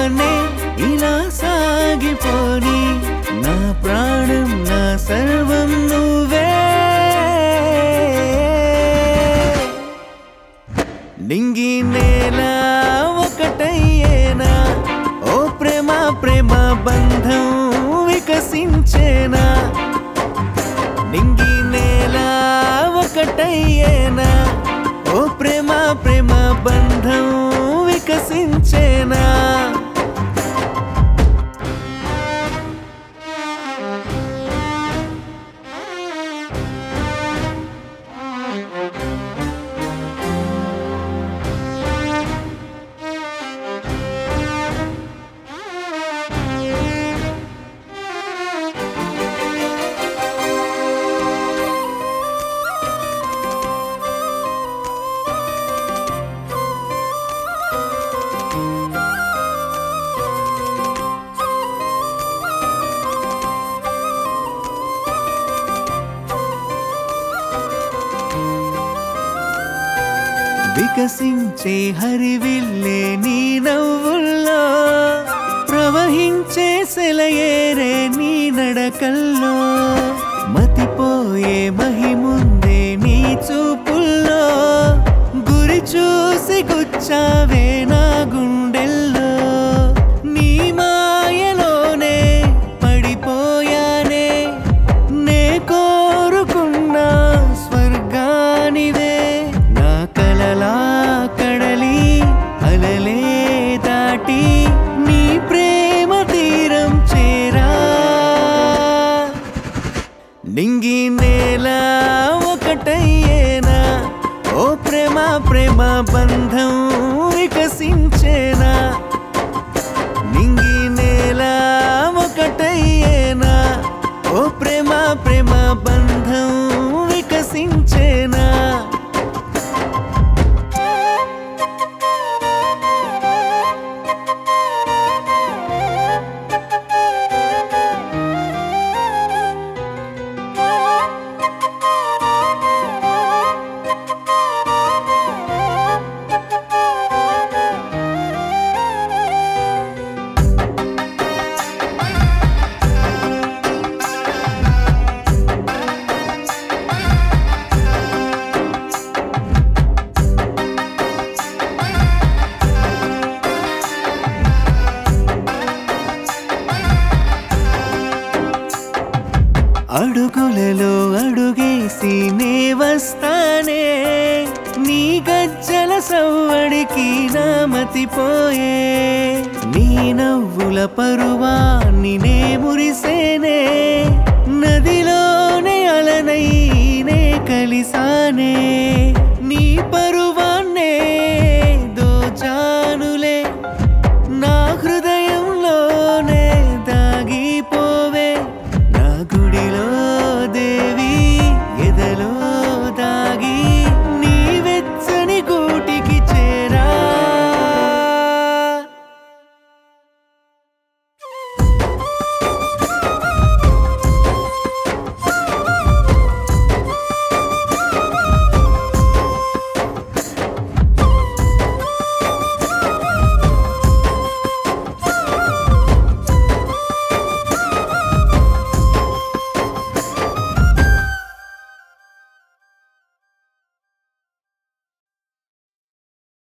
జీవితాన్నే ఇలా సాగిపోని నా ప్రాణం నా సర్వం నువ్వే నింగి నేల ఒకటయ్యేనా ఓ ప్రేమ ప్రేమ బంధం వికసించేనా నింగి నేల ఒకటయ్యేనా ఓ ప్రేమ ప్రేమ బంధం వికసించేనా వికసించే హరివిల్లే నీ నవ్వుల్లో ప్రవహించే సెలయేరే నీ నడకల్లో మతిపోయే మహిముందే నీ చూపుల్లో గురి చూసి గుచ్చావే నా గుండెల్లో నీ మాయలోనే పడిపోయానే నే కోరుకున్న స్వర్గానివే నా కలలా కడలి అలలే దాటి నీ ప్రేమ తీరం చేరా నింగి నేల ఒకటయ్యేనా ఓ ప్రేమ ప్రేమ బంధం వికసించేనా నింగి నేల ఒకటయ్యేనా ఓ ప్రేమ ప్రేమ బంధం వికసించేనా అడుగులలో అడుగేసి నే వస్తానే నీ గజ్జల సవ్వడికి నా మతిపోయే నీ నవ్వుల పరువాన్ని నే మురిసేనే నదిలోనే అలనై నే కలిసానే నీ పరువాన్నే